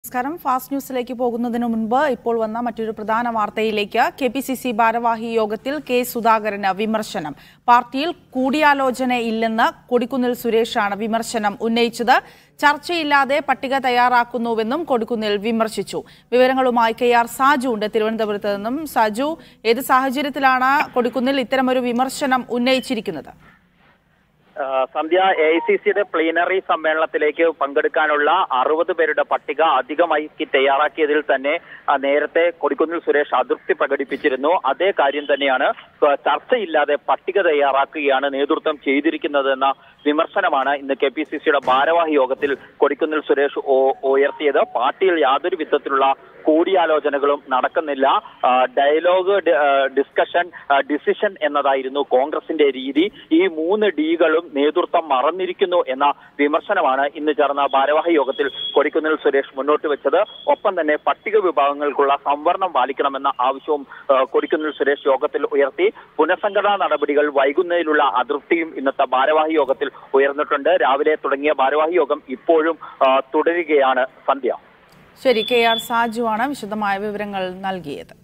നമസ്കാരം ഫാസ്റ്റ് ന്യൂസിലേക്ക് പോകുന്നതിന് മുൻപ് ഇപ്പോൾ വന്ന മറ്റൊരു പ്രധാന വാർത്തയിലേക്ക് കെ പി സി സി ഭാരവാഹി യോഗത്തിൽ കെ സുധാകരന് വിമർശനം പാർട്ടിയിൽ കൂടിയാലോചന ഇല്ലെന്ന് കൊടിക്കുന്നിൽ സുരേഷാണ് വിമർശനം ഉന്നയിച്ചത് ചർച്ചയില്ലാതെ പട്ടിക തയ്യാറാക്കുന്നുവെന്നും കൊടിക്കുന്നിൽ വിമർശിച്ചു വിവരങ്ങളുമായി കെ ആർ സാജു ഉണ്ട് തിരുവനന്തപുരത്ത് നിന്നും സാജു ഏത് സാഹചര്യത്തിലാണ് കൊടിക്കുന്നിൽ ഇത്തരമൊരു വിമർശനം ഉന്നയിച്ചിരിക്കുന്നത് ആ, സന്ധ്യ എ ഐ സി സിയുടെ പ്ലീനറി സമ്മേളനത്തിലേക്ക് പങ്കെടുക്കാനുള്ള അറുപത് പേരുടെ പട്ടിക അധികമായി തയ്യാറാക്കിയതിൽ തന്നെ ആ, നേരത്തെ കൊടിക്കുന്നിൽ സുരേഷ് അതൃപ്തി പ്രകടിപ്പിച്ചിരുന്നു അതേ കാര്യം തന്നെയാണ് ആ, ചർച്ചയില്ലാതെ പട്ടിക തയ്യാറാക്കുകയാണ് നേതൃത്വം ചെയ്തിരിക്കുന്നതെന്ന വിമർശനമാണ് ഇന്ന് കെ പി സി സിയുടെ ഭാരവാഹി യോഗത്തിൽ കൊടിക്കുന്നിൽ സുരേഷ് ഉ- ഉയർത്തിയത് പാർട്ടിയിൽ യാതൊരു വിധത്തിലുള്ള കൂടിയാലോചനകളും നടക്കുന്നില്ല ആ, ഡയലോഗ് ഡി- ആ, ഡിസ്കഷൻ ആ, ഡിസിഷൻ എന്നതായിരുന്നു കോൺഗ്രസിന്റെ രീതി ഈ മൂന്ന് ഡികളും നേതൃത്വം മറന്നിരിക്കുന്നു എന്ന വിമർശനമാണ് ഇന്ന് ചേർന്ന ഭാരവാഹി യോഗത്തിൽ കൊടിക്കുന്നിൽ സുരേഷ് മുന്നോട്ട് വെച്ചത് ഒപ്പം തന്നെ പട്ടിക വിഭാഗങ്ങൾക്കുള്ള സംവരണം പാലിക്കണമെന്ന ആവശ്യവും ആ, കൊടിക്കുന്നിൽ സുരേഷ് യോഗത്തിൽ ഉയർത്തി പുനഃസംഘടനാ നടപടികൾ വൈകുന്നതിലുള്ള അതൃപ്തിയും ഇന്നത്തെ ഭാരവാഹി യോഗത്തിൽ ഉയർന്നിട്ടുണ്ട് രാവിലെ തുടങ്ങിയ ഭാരവാഹി യോഗം ഇപ്പോഴും ആ, തുടരുകയാണ് സന്ധ്യ ശരി കെ ആർ സാജു ആണ് വിശദമായ വിവരങ്ങൾ നൽകിയത്